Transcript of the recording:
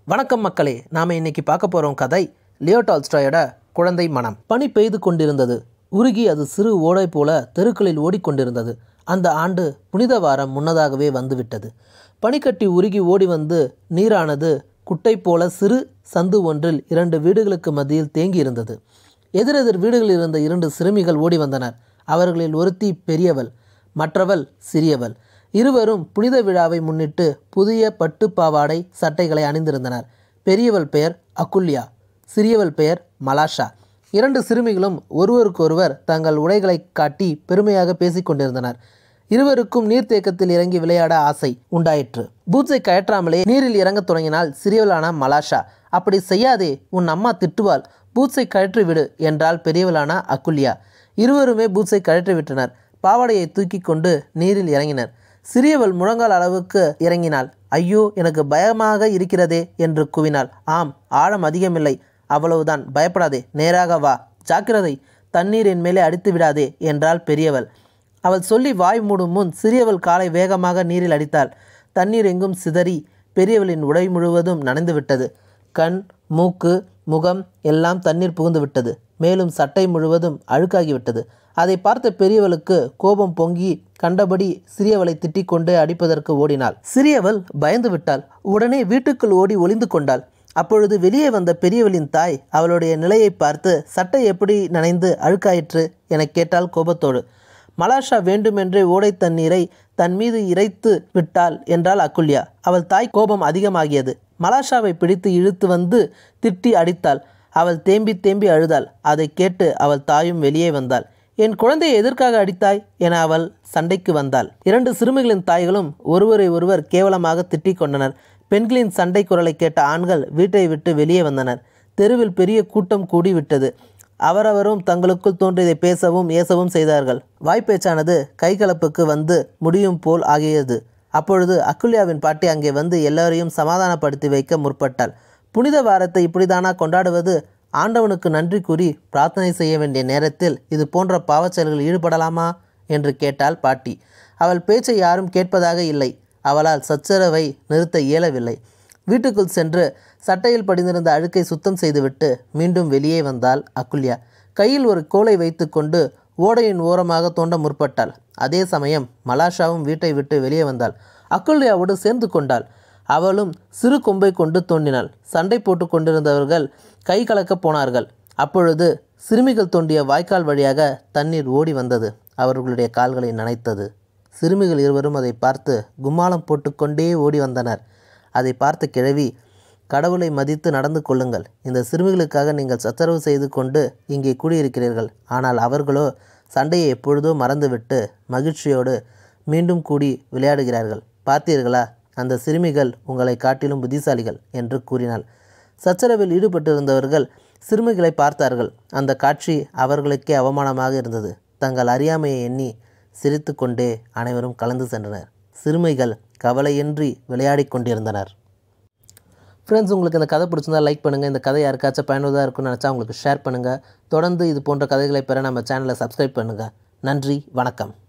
வணக்கம் மக்களே நாம் இன்னைக்கு பார்க்க போகிறோம் கதை லியோ டால்ஸ்டாயோட குழந்தை மனம் பனி பெய்து கொண்டிருந்தது உருகி அது சிறு ஓடை போல தெருக்களில் ஓடிக்கொண்டிருந்தது அந்த ஆண்டு புனித வாரம் முன்னதாகவே வந்துவிட்டது பனிக்கட்டி உருகி ஓடி வந்து நீரானது குட்டை போல சிறு சந்து ஒன்றில் இரண்டு வீடுகளுக்கு மத்தியில் தேங்கி இருந்தது எதிரெதிர் வீடுகளில் இருந்த இரண்டு சிறுமிகள் ஓடி வந்தனர் அவர்களில் ஒருத்தி பெரியவள் மற்றவள் சிறியவள் இருவரும் புனித விழாவை முன்னிட்டு புதிய பட்டு பாவாடை சட்டைகளை அணிந்திருந்தனர் பெரியவள் பெயர் அகுல்யா சிறியவள் பெயர் மலாஷா இரண்டு சிறுமிகளும் ஒருவருக்கொருவர் தங்கள் உடைகளை காட்டி பெருமையாக பேசிக் கொண்டிருந்தனர் இருவருக்கும் நீர்த்தேக்கத்தில் இறங்கி விளையாட ஆசை உண்டாயிற்று பூட்ஸை கயற்றாமலே நீரில் இறங்கத் தொடங்கினால் சிறியவளான மலாஷா அப்படி செய்யாதே உன் அம்மா திட்டுவாள் பூட்ஸை கழற்றி விடு என்றால் பெரியவளான அக்குல்யா இருவருமே பூட்ஸை கழற்றி விட்டனர் பாவாடையை தூக்கி கொண்டு நீரில் இறங்கினர் சிறியவள் முழங்கால் அளவுக்கு இறங்கினாள் ஐயோ எனக்கு பயமாக இருக்கிறதே என்று கூவினாள் ஆம் ஆழம் அதிகமில்லை அவ்வளவுதான் பயப்படாதே நேராக வா ஜாக்கிரதை தண்ணீர் என் மேலே அடித்து விடாதே என்றாள் பெரியவள் அவள் சொல்லி வாய் மூடும் முன் சிறியவள் காலை வேகமாக நீரில் அடித்தாள் தண்ணீர் எங்கும் சிதறி பெரியவளின் உடை முழுவதும் நனைந்து விட்டது கண் மூக்கு முகம் எல்லாம் தண்ணீர் புகுந்து விட்டது மேலும் சட்டை முழுவதும் அழுக்காகிவிட்டது அதை பார்த்த பெரியவளுக்கு கோபம் பொங்கி கண்டபடி சிறியவளை திட்டிக் கொண்டு அடிப்பதற்கு ஓடினாள் சிறியவள் பயந்து விட்டாள் உடனே வீட்டுக்குள் ஓடி ஒளிந்து கொண்டாள் அப்பொழுது வெளியே வந்த பெரியவளின் தாய் அவளுடைய நிலையை பார்த்து சட்டை எப்படி நனைந்து அழுக்காயிற்று எனக் கேட்டாள் கோபத்தோடு மலாஷா வேண்டுமென்றே ஓடை தண்ணீரை தன் மீது இறைத்து விட்டாள் என்றாள் அக்குல்யா அவள் தாய் கோபம் அதிகமாகியது மலாஷாவை பிடித்து இழுத்து வந்து திட்டி அடித்தாள் அவள் தேம்பி தேம்பி அழுதாள் அதை கேட்டு அவள் தாயும் வெளியே வந்தாள் என் குழந்தையை எதற்காக அடித்தாய் என அவள் சண்டைக்கு வந்தாள் இரண்டு சிறுமிகளின் தாய்களும் ஒருவரை ஒருவர் கேவலமாக திட்டிக் கொண்டனர் பெண்களின் சண்டை குரலை கேட்ட ஆண்கள் வீட்டை விட்டு வெளியே வந்தனர் தெருவில் பெரிய கூட்டம் கூடிவிட்டது அவரவரும் தங்களுக்குள் தோன்றியதை பேசவும் ஏசவும் செய்தார்கள் வாய்ப்பேச்சானது கைகலப்புக்கு வந்து முடியும் போல் ஆகியது அப்பொழுது அக்குல்யாவின் பாட்டி அங்கே வந்து எல்லாரையும் சமாதானப்படுத்தி வைக்க முற்பட்டாள் புனித வாரத்தை இப்படிதானா கொண்டாடுவது ஆண்டவனுக்கு நன்றி கூறி பிரார்த்தனை செய்ய வேண்டிய நேரத்தில் இது போன்ற பாவச் செயல்களில் ஈடுபடலாமா என்று கேட்டாள் பாட்டி அவள் பேச்சை யாரும் கேட்பதாக இல்லை அவளால் சச்சரவை நிறுத்த இயலவில்லை வீட்டுக்குள் சென்று சட்டையில் படிந்திருந்த அழுக்கை சுத்தம் செய்துவிட்டு மீண்டும் வெளியே வந்தாள் அக்குல்யா கையில் ஒரு கோலை வைத்துக்கொண்டு ஓடையின் ஓரமாக தோண்ட முற்பட்டாள் அதே சமயம் மலாஷாவும் வீட்டை விட்டு வெளியே வந்தாள் அக்குல்யாவோடு சேர்ந்து கொண்டாள் அவளும் சிறு கொம்பை கொண்டு தோண்டினாள் சண்டை போட்டு கொண்டிருந்தவர்கள் கை கலக்கப் போனார்கள் அப்பொழுது சிறுமிகள் தோண்டிய வாய்க்கால் வழியாக தண்ணீர் ஓடி வந்தது அவர்களுடைய கால்களை நனைத்தது சிறுமிகள் இருவரும் அதை பார்த்து கும்மாளம் போட்டுக்கொண்டே ஓடி வந்தனர் அதை பார்த்த கிழவி கடவுளை மதித்து நடந்து கொள்ளுங்கள் இந்த சிறுமிகளுக்காக நீங்கள் சச்சரவு செய்து கொண்டு இங்கே கூடியிருக்கிறீர்கள் ஆனால் அவர்களோ சண்டையை எப்பொழுதோ மறந்துவிட்டு மகிழ்ச்சியோடு மீண்டும் கூடி விளையாடுகிறார்கள் பார்த்தீர்களா அந்த சிறுமிகள் உங்களை காட்டிலும் புத்திசாலிகள் என்று கூறினாள் சச்சரவில் ஈடுபட்டிருந்தவர்கள் சிறுமிகளை பார்த்தார்கள் அந்த காட்சி அவர்களுக்கே அவமானமாக இருந்தது தங்கள் அறியாமையை எண்ணி சிரித்து கொண்டே அனைவரும் கலந்து சென்றனர் சிறுமிகள் கவலையின்றி விளையாடிக் கொண்டிருந்தனர் ஃப்ரெண்ட்ஸ் உங்களுக்கு இந்த கதை பிடிச்சிருந்தா லைக் பண்ணுங்கள் இந்த கதை யாருக்காச்சும் பயனுள்ளதாக இருக்கும்னு நினச்சா உங்களுக்கு ஷேர் பண்ணுங்கள் தொடர்ந்து இது போன்ற கதைகளை பெற நம்ம சேனலை சப்ஸ்கிரைப் பண்ணுங்கள் நன்றி வணக்கம்